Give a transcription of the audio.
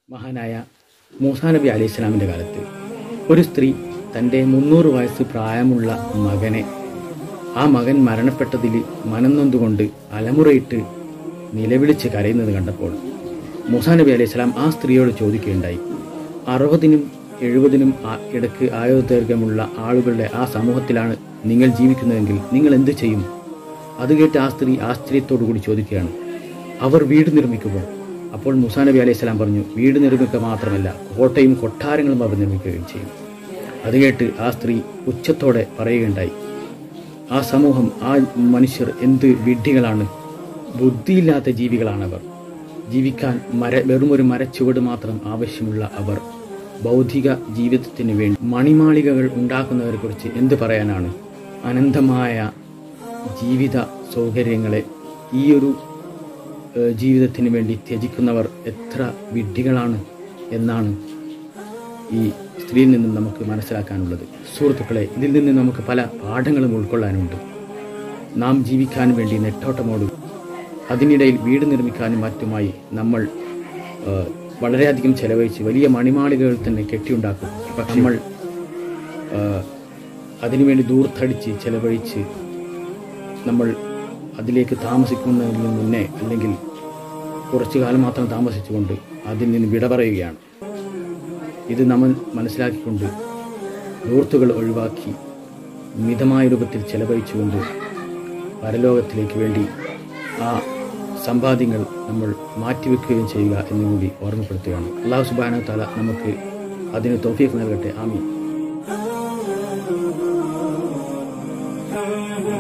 മഹാനായ മൂസാ നബി അലൈഹി സ്വലാമിൻ്റെ കാലത്ത് ഒരു സ്ത്രീ തൻ്റെ മുന്നൂറ് വയസ്സ് പ്രായമുള്ള മകനെ ആ മകൻ മരണപ്പെട്ടതിൽ മനംനൊന്തുകൊണ്ട് അലമുറയിട്ട് നിലവിളിച്ച് കരയുന്നത് കണ്ടപ്പോൾ മൂസാ നബി അലൈഹി സ്വലാം ആ സ്ത്രീയോട് ചോദിക്കുകയുണ്ടായി അറുപതിനും എഴുപതിനും ആ- ഇടയ്ക്ക് ആയുർദൈർഘ്യമുള്ള ആളുകളുടെ ആ സമൂഹത്തിലാണ് നിങ്ങൾ ജീവിക്കുന്നതെങ്കിൽ നിങ്ങൾ എന്ത് ചെയ്യും അത് കേട്ട് ആ സ്ത്രീ ആശ്ചര്യത്തോടു കൂടി ചോദിക്കുകയാണ് അവർ വീട് നിർമ്മിക്കുമോ അപ്പോൾ മുസാ നബി അലൈഹി സ്വലാം പറഞ്ഞു വീട് നിർമ്മിക്കുക മാത്രമല്ല കോട്ടയും കൊട്ടാരങ്ങളും അവർ നിർമ്മിക്കുകയും ചെയ്യും അത് കേട്ട് ആ സ്ത്രീ ഉച്ചത്തോടെ പറയുകയുണ്ടായി ആ സമൂഹം ആ മനുഷ്യർ എന്ത് വിഡ്ഢികളാണ് ബുദ്ധിയില്ലാത്ത ജീവികളാണവർ ജീവിക്കാൻ മര വെറും ഒരു മരച്ചുവട് മാത്രം ആവശ്യമുള്ള അവർ ബൗദ്ധിക ജീവിതത്തിന് വേണ്ടി മണിമാളികകൾ ഉണ്ടാക്കുന്നവരെ കുറിച്ച് എന്ത് പറയാനാണ് അനന്തമായ ജീവിത സൗകര്യങ്ങളെ ഈ ഒരു ഏഹ്, ജീവിതത്തിന് വേണ്ടി ത്യജിക്കുന്നവർ എത്ര വിഡ്ഢികളാണ് എന്നാണ് ഈ സ്ത്രീയിൽ നിന്നും നമുക്ക് മനസ്സിലാക്കാനുള്ളത് സുഹൃത്തുക്കളെ ഇതിൽ നിന്ന് നമുക്ക് പല പാഠങ്ങളും ഉൾക്കൊള്ളാനുണ്ട് നാം ജീവിക്കാൻ വേണ്ടി നെട്ടോട്ടമോടും അതിനിടയിൽ വീട് നിർമ്മിക്കാനും മറ്റുമായി നമ്മൾ ആ, വളരെയധികം ചെലവഴിച്ച് വലിയ മണിമാളികകൾ തന്നെ കെട്ടിയുണ്ടാക്കും പക്ഷെ നമ്മൾ ആ, അതിനുവേണ്ടി ദൂർത്തടിച്ച് ചെലവഴിച്ച് നമ്മൾ അതിലേക്ക് താമസിക്കുന്നതിന് മുന്നേ അല്ലെങ്കിൽ കുറച്ചു കാലം മാത്രം താമസിച്ചുകൊണ്ട് അതിൽ നിന്ന് വിട പറയുകയാണ് ഇത് നമ്മൾ മനസ്സിലാക്കിക്കൊണ്ട് ദൂർത്തുകൾ ഒഴിവാക്കി മിതമായ രൂപത്തിൽ ചെലവഴിച്ചുകൊണ്ട് പരലോകത്തിലേക്ക് വേണ്ടി ആ സമ്പാദ്യങ്ങൾ നമ്മൾ മാറ്റിവെക്കുകയും ചെയ്യുക എന്നുകൂടി ഓർമ്മപ്പെടുത്തുകയാണ് അള്ളാഹു സുബാന താല നമുക്ക് അതിന് തോഫീക്ക് നൽകട്ടെ ആമീൻ